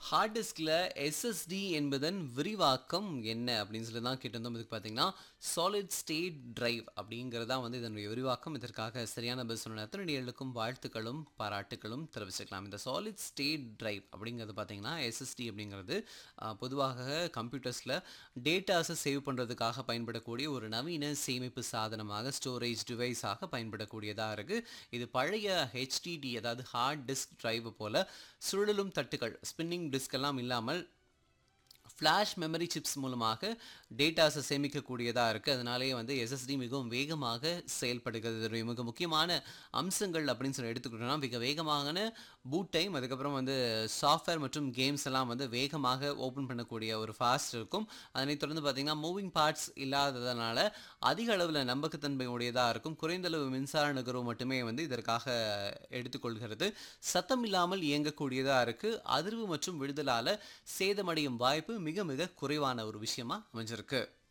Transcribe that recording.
heart டிஸ்கில் SST என்பதன் விரிவாக்கம் என்ன அப்படின்னு சொல்லி தான் கேட்டிருந்தோம் இதுக்கு பார்த்தீங்கன்னா சாலிட் ஸ்டேட் டிரைவ் அப்படிங்கிறது தான் வந்து இதனுடைய விரிவாக்கம் இதற்காக சரியான பதில் சொன்ன அத்தனைகளுக்கும் வாழ்த்துக்களும் பாராட்டுகளும் தெரிவிச்சுக்கலாம் இந்த சாலிட் ஸ்டேட் டிரைவ் அப்படிங்கிறது பார்த்தீங்கன்னா எஸ்எஸ்டி அப்படிங்கிறது ஆஹ், பொதுவாக கம்ப்யூட்டர்ஸில் டேட்டாஸை சேவ் பண்ணுறதுக்காக பயன்படக்கூடிய ஒரு நவீன சேமிப்பு சாதனமாக ஸ்டோரேஜ் டிவைஸாக பயன்படக்கூடியதாக இருக்குது இது பழைய ஹெச்டிடி அதாவது ஹார்ட் டிஸ்க் டிரைவ் போல சுழலும் தட்டுகள் ஸ்பின்னிங் டிஸ்க் எல்லாம் இல்லாமல் ஃப்ளாஷ் மெமரி சிப்ஸ் மூலமாக டேட்டாஸை சேமிக்கக்கூடியதாக இருக்குது அதனாலேயே வந்து எஸ்எஸ்டி மிகவும் வேகமாக செயல்படுகிறது இதனுடைய மிக முக்கியமான அம்சங்கள் அப்படின்னு சொல்லி எடுத்துக்கிட்டோம்னா மிக வேகமான பூட் டைம் அதுக்கப்புறம் வந்து சாஃப்ட்வேர் மற்றும் கேம்ஸ் எல்லாம் வந்து வேகமாக ஓப்பன் பண்ணக்கூடிய ஒரு ஃபாஸ்ட் இருக்கும் அதனைத் தொடர்ந்து பார்த்தீங்கன்னா மூவிங் பார்ட்ஸ் இல்லாததுனால அதிக அளவில் நம்பகத்தன்மை உடையதாக இருக்கும் குறைந்த அளவு மின்சார நுகர்வு மட்டுமே வந்து இதற்காக எடுத்துக்கொள்கிறது சத்தம் இல்லாமல் இயங்கக்கூடியதாக இருக்குது அதிர்வு மற்றும் விடுதலால் சேதமடையும் வாய்ப்பு மிக மிக குறைவான ஒரு விஷயமா அமைஞ்சிருக்கு